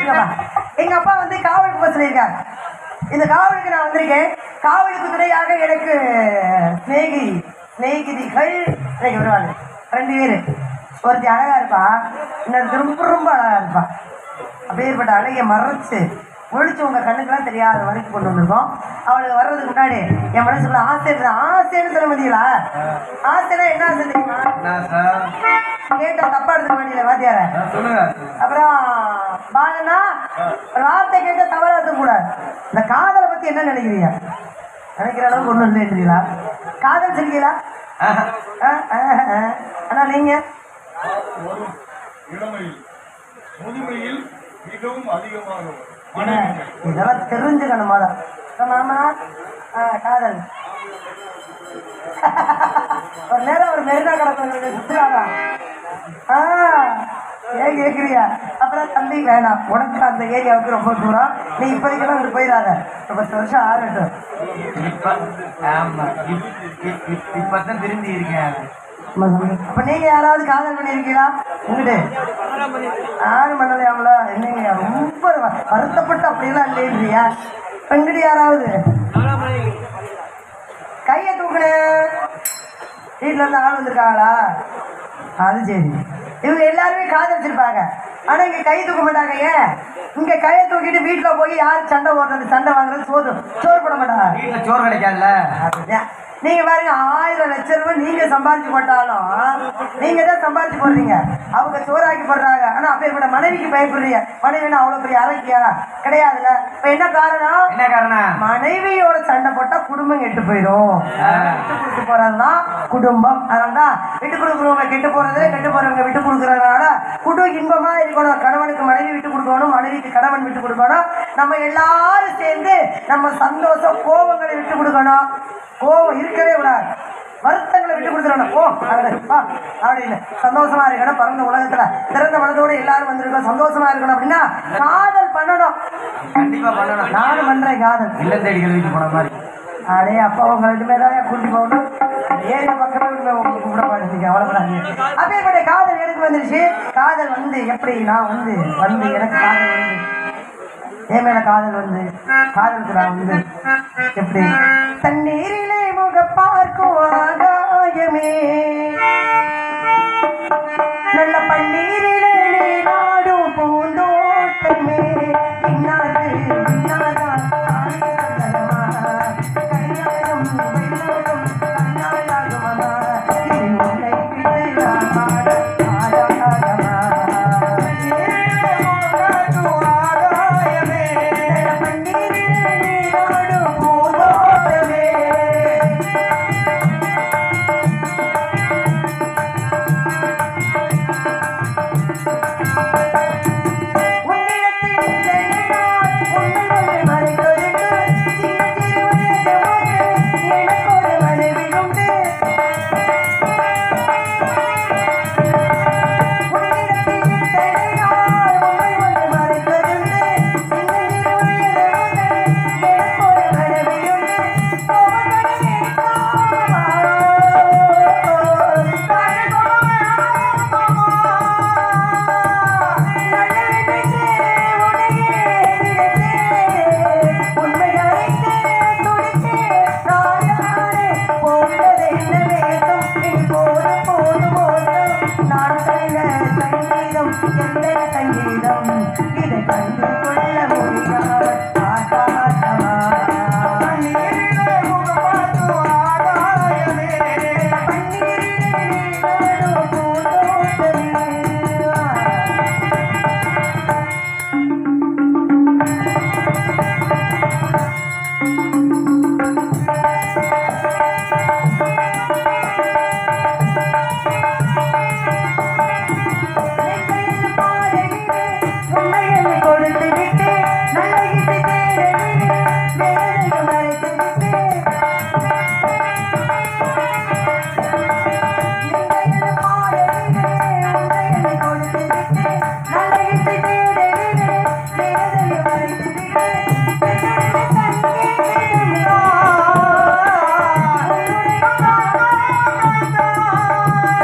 இங்கப்பா. எங்க அப்பா வந்து காவலுக்கு போக சொல்லியிருக்காங்க இந்த காவலுக்கு நான் வந்திருக்கேன் காவலுக்கு துணையாக எனக்கு சிநேகி சிநேகிதிகள் எனக்கு வருவாங்க ரெண்டு பேர் ஒருத்தி அழகா இருப்பா இன்னொரு ரொம்ப ரொம்ப அழகா இருப்பா அப்பேற்பட்ட அழகிய மறைச்சு ஒழிச்சு உங்க கண்ணுக்கெல்லாம் தெரியாத வரைக்கும் கொண்டு வந்திருக்கோம் அவளுக்கு வர்றதுக்கு முன்னாடி என் மனசுக்குள்ள ஆசை இருக்குது ஆசைன்னு சொல்ல முடியலா ஆசைனா என்ன ஆசை தெரியுமா நான் சார் கேட்ட தப்பா எடுத்துக்க வேண்டியல வாத்தியார நான் சொல்லுங்க அப்புறம் பாலனா ஒரு வார்த்தை கேட்க தவறா கூடாது இந்த காதலை பத்தி என்ன நினைக்கிறீங்க நினைக்கிற அளவுக்கு ஒண்ணும் இல்லை தெரியலா காதல் செஞ்சீங்களா ஆஹா. ஆனா நீங்க வரும் இளமையில் முதுமையில் மிகவும் அதிகமாக வரும். என்ன, இதெல்லாம் தெரிஞ்சுக்கணும் முத. அப்புறம் மாமா ஆ, காதல் ஒரு நேரம் ஒரு மெரினா கடற்கரை சுற்றுலாதான் ஆ ஏன் கேட்குறியா அப்புறம் தம்பி வேணாம் உனக்கு அந்த ஏரியாவுக்கு ரொம்ப தூரம் நீ இப்போதைக்கெல்லாம் அங்கிட்டு போயிடாத ஒரு பத்து வருஷம் ஆகட்டும் இப்ப ஆமா இப்- இப்- இப்- இப்பதான் திரும்பி இருக்கேன் அப்ப நீங்க யாராவது காதல் பண்ணிருக்கீங்களா உங்ககிட்ட யாரும் பண்ணலையாமல என்னங்க ரொம்ப வ- வருத்தப்பட்டு அப்படியெல்லாம் இல்லைன்றியா எங்கிட்ட யாராவது கையை தூக்குனு வீட்டுல இருந்து ஆள் வந்திருக்காங்களா அது சரி இவங்க எல்லாருமே காதலிச்சிருப்பாங்க ஆனா இங்க கை தூக்க மாட்டாங்க ஏன் இங்க கையை தூக்கிட்டு வீட்டுல போய் யார் சண்டை ஓடுறது சண்டை வாங்குறது சோறு சோறு போட மாட்டாங்க வீட்டுல சோறு கிடைக்காதுல்ல அதுதான். நீங்க பாருங்க ஆயிரம் லட்சம் ரூபாய் நீங்க சம்பாதிச்சு போட்டாலும் நீங்க தான் சம்பாதிச்சு போடுறீங்க அவங்க சோறாக்கி போடுறாங்க ஆனா அப்பேற்பட்ட மனைவிக்கு பயப்படுறீங்க மனைவினா அவ்வளவு பெரிய அரைக்கியா கிடையாதுல்ல இப்ப என்ன காரணம் என்ன காரணம் மனைவியோட சண்டை போட்டா குடும்பம் கெட்டு போயிடும் விட்டு கொடுத்து போறதுதான் குடும்பம் அதனாலதான் விட்டு கொடுக்குறவங்க கெட்டு போறது கெட்டு போறவங்க விட்டு கொடுக்கறதுனால குடும்ப இன்பமா இருக்கணும் கணவனுக்கு மனைவி விட்டு கொடுக்கணும் மனைவிக்கு கணவன் விட்டு கொடுக்கணும் நம்ம எல்லாரும் சேர்ந்து நம்ம சந்தோஷம் கோபங்களை விட்டு கொடுக்கணும் கோபம் இருக்கவே கூடாது வருத்தங்களை விட்டு கொடுத்துடணும் ஓ அப்பா அப்படின்னு சந்தோஷமா இருக்கணும் பிறந்த உலகத்துல திறந்த மனதோட எல்லாரும் வந்திருக்கோம் சந்தோஷமா இருக்கணும் அப்படின்னா காதல் பண்ணணும் கண்டிப்பா பண்ணணும் நானும் பண்றேன் காதல் இல்லம் தேடிகள் வீட்டு போன மாதிரி அடே அப்பா உங்க ரெண்டு பேரும் தான் கூட்டி போகணும் ஏழு பக்கமே விட்டு உங்களுக்கு கூப்பிட மாட்டேங்க அவ்வளோப்படாது அப்பேற்பட்ட காதல் எனக்கு வந்துருச்சு காதல் வந்து எப்படி நான் வந்து வந்து எனக்கு காதல் வந்து என் மேல காதல் வந்து காதலுக்கு நான் வந்து எப்படி தண்ணீரிலே முக பார்க்கும் ஆகாயமே நல்ல பன்னீரிலே நீராடும் பூந்தோட்டமே இன்னாது இன்னாதான் ஆடி சந்தனமா கல்யாணம் வெள்ளோடும் கண்ணாலாகுமமா இது உன்னை விட்டு நான் ஆட ஆடாதமா நல்ல பன்னீரிலே நீராடும் பூந்தோட்டமே உன்னிடத்தில் ஜெயநாள் உன்னை மறைத்தொருக்கு சின்ன சிறு வயது ஒன்று எனக்கொரு மனைவி உண்டு உன்னிடத்தில் ஜெயநாள் உன்னை ஒன்று மறைத்தொருக்கு சின்ன சிறு வயது ஒன்று எனக்கொரு மனைவி உண்டு கோவப்படவே காமா சங்கீதம் இதை கண்டு கொள்ள முடியாத ஆட்டாட்டமா கொடுத்து விட்டு நல்ல இசை தேடவில்லை வேலையும் மறைத்து விட்டு நீங்கள் பாடவில்லை உங்களை கொடுத்து விட்டு நல்ல இசை தேடவில்லை வேலையும் மறைத்து விட்டு என்னுடைய சங்கீதம்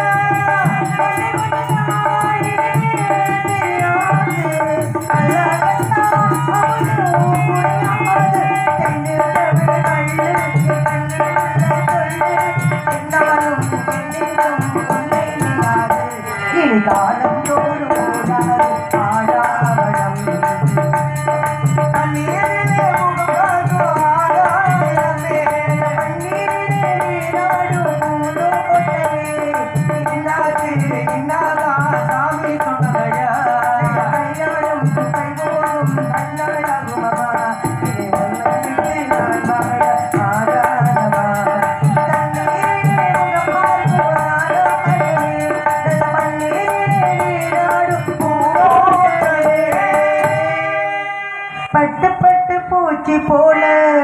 நான் காலம் தோறும் ஓடாது ஆடாவரம் தண்ணீரிலே முகமாகும் ஆகாயமே தண்ணீரிலே நீராடும் பூந்தோட்டமே இன்னாது இன்னாதா சாமி சொன்னதையா கல்யாணம் கைகோடும் கண்ணழகுமமா இதை மன்னித்து நான் வாழ ஆகாதவா தண்ணீரிலே முகமாகும் ஆகாயமே தண்ணீரிலே நீராடும் பூந்தோட்டமே பட்டு பட்டு பூச்சி போல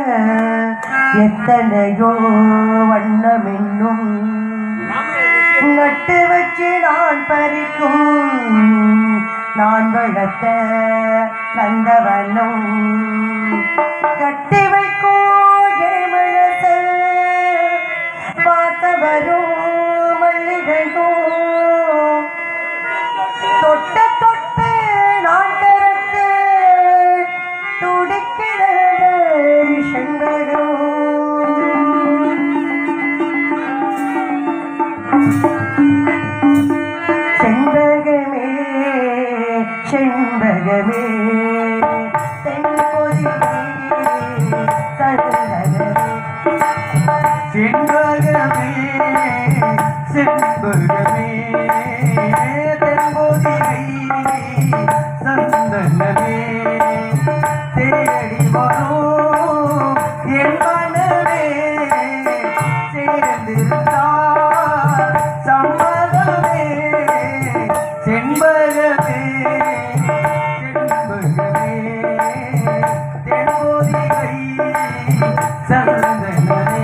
எத்தனையோ வண்ணம் இன்னும் நட்டு வச்சு நான் பறிக்கும் நான் வளர்த்த நந்தவனம் கட்டி வைக்கும் என் மனசு பார்த்த வரும் மல்லிகையும் தொட்ட தொட்டு நான் கரத்து துடிக்கிறது செண்பகம் செண்பகமே செண்பகமே தென்பொதிகை சந்தனமே செண்பகமே செண்பகமே தென்பொதிகை சந்தனமே தேடி வரும் என் மனமே சேர்ந்திருந்தார் சம்மதமே செண்பகமே செண்பகமே தென்பொதிகை சந்தனமே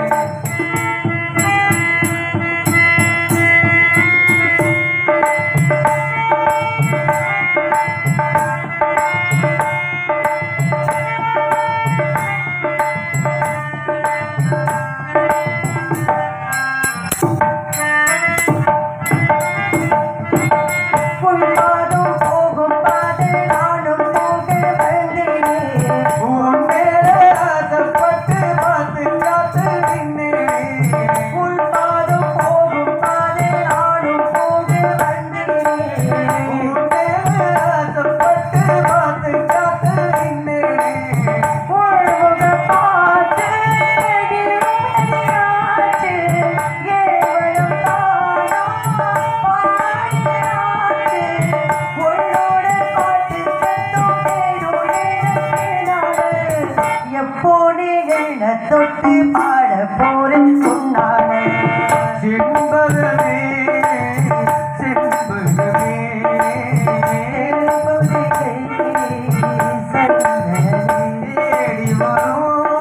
உள்பாதும் போகும் பாதை நானும் போக வந்தேனே உன் மேல ஆசைப்பட்டு பார்த்து காத்து நின்னேன். உள்பாதும் போகும் பாதை நானும் போக வந்தேனே உன் மேல ஆசைப்பட்டு பார்த்து காத்து நின்னேன். உள்முக பாட்டு நிம்மதியாச்சு ஏவலம் தானா பாடியாச்சு உன்னோட பாட்டு சத்தம் கேடும் எனக்கேனாடு எப்போ நீ என்ன தொட்டு பாட போறேன் உன்னாடு செண்பகமே, செண்பகமே. தேடி வரும்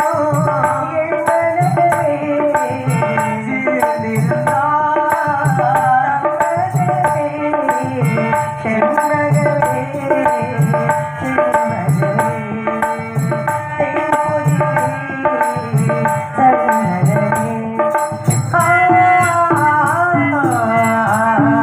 சேர்ந்திருந்தார் ஆ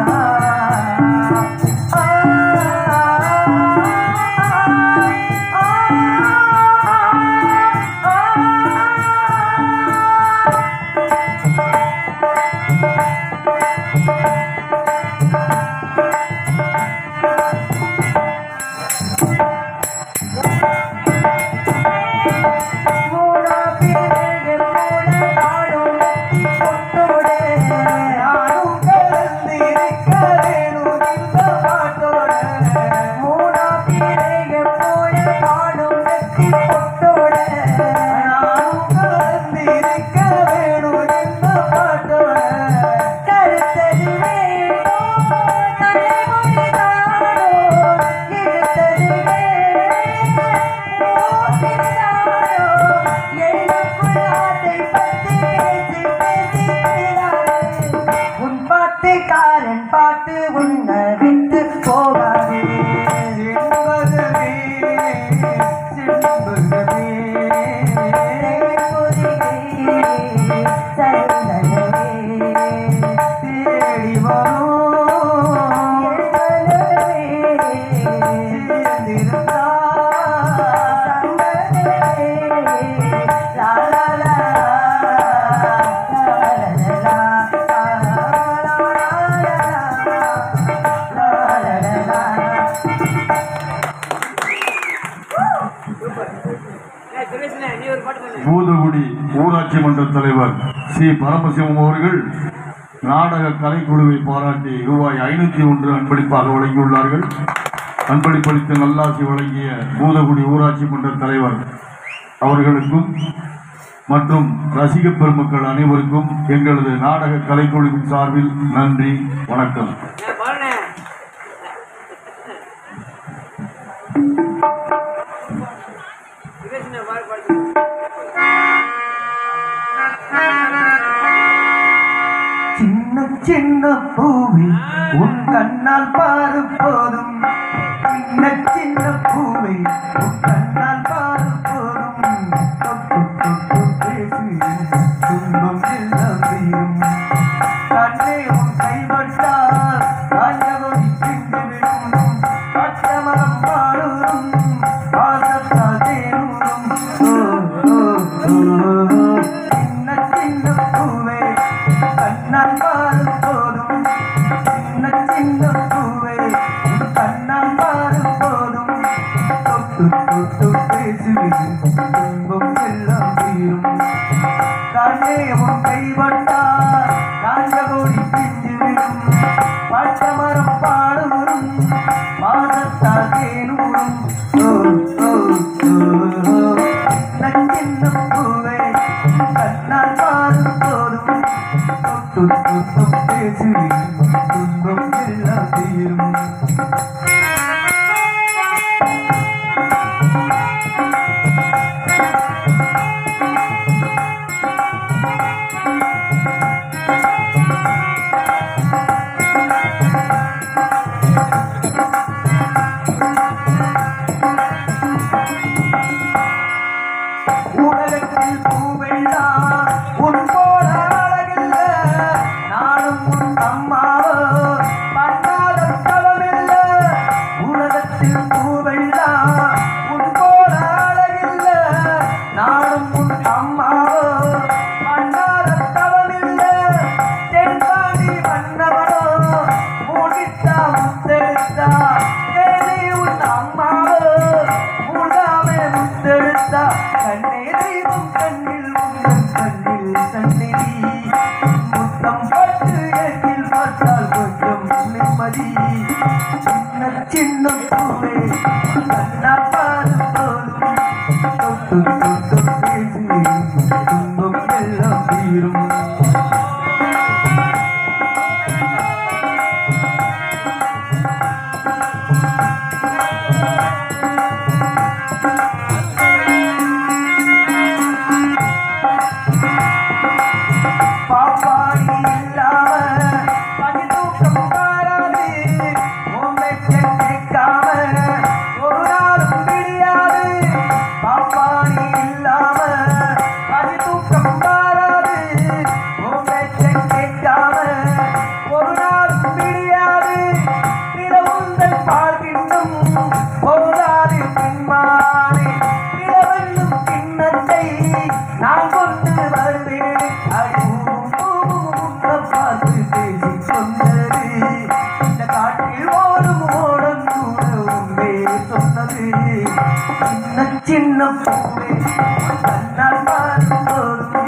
பூதகுடி ஊராட்சி மன்ற தலைவர் சி பரமசிவம் அவர்கள் நாடக கலைக்குழுவை பாராட்டி ரூபாய் ஐநூத்தி ஒன்று அன்பளிப்பாக வழங்கியுள்ளார்கள் அன்பளிப்பளித்து நல்லாசி வழங்கிய பூதகுடி ஊராட்சி மன்ற தலைவர் அவர்களுக்கும் மற்றும் ரசிக பெருமக்கள் அனைவருக்கும் எங்களது நாடக கலைக்குழுவின் சார்பில் நன்றி வணக்கம் சின்ன சின்ன பூவி உன் கண்ணால் பாரு போதும் சின்ன சின்ன பூவி உன் கண்ணால் பாரு போதும் தொட்டு தொட்டு பேசி துன்பம் எல்லாம் தீரும் கண்ணே உன் கைப்பட்டால் காயகொடி சிந்துவிடும் பட்டமரம் பாடுறும் பாசத்தால் தேனூரும் ஓ ஓ ஓ சின்ன சின்ன பூவே கண்ணால் பாரு போதும் சின்ன சின்ன பூவே கண்ணால் பாரு போதும் தொட்டு தொட்டு பேசுவிடும் துன்பம் எல்லாம் தீரும் கண்ணே உன் கைப்பட்டால் காஞ்சகோடி பிஞ்சுவிடும் பட்டமரம் பாடுவரும் மாதத்தால் தேனூரும் ஓ ஓ ஓ சின்ன சின்ன பூவே கண்ணால் பாரு போதும் தொட்டு தொட்டு பேசுவிடும் துன்பம் எல்லாம் தீரும் உலகத்தில் பூவெல்லாம் உன் போல அழகில்ல நானும் உன் அம்மாவோ பண்ணாத தவமில்ல உலகத்தில் பூவெல்லாம் உன் போல அழகில்ல நானும் உன் அம்மாவோ பண்ணாத தவமில்ல தென்பாண்டி மன்னவனோ மூடித்தா முத்தெடுத்தா தேவி உன் அம்மாவோ மூடாமே முத்தெடுத்தா கண்ணே தெய்வம் கண்ணில் உங்கள் கண்ணில் சந்நிதி முத்தம் பட்டு எண்ணில் பார்த்தால் கொஞ்சம் நிம்மதி சின்ன சின்ன பூவே கண்ணா பாரு போதும் தொட்டு தொட்டு பேசி துன்பம் எல்லாம் தீரும் பாப்பாடி இல்லாம பதி தூக்கம் மாறாது உண்மைக்கு கேட்காம ஒரு நாளும் விடியாது பாப்பாடி இல்லாம பதி தூக்கம் மாறாது உண்மைக்கு கேட்காம ஒரு நாளும் விடியாது நிலவுந்தன் பார்க்கின்றும் போதாது பின்மாறி நிலவெல்லும் கிண்ணத்தை நான் கொண்டு வருவேன் அடிவும் பூவும் உன்னை பார்த்து பேசிக் கொண்டது இந்த காட்டில் ஓடும் ஓடம் கூட உண்டே சொன்னது சின்ன சின்ன பூவே கண்ணால் பார்த்து போதும்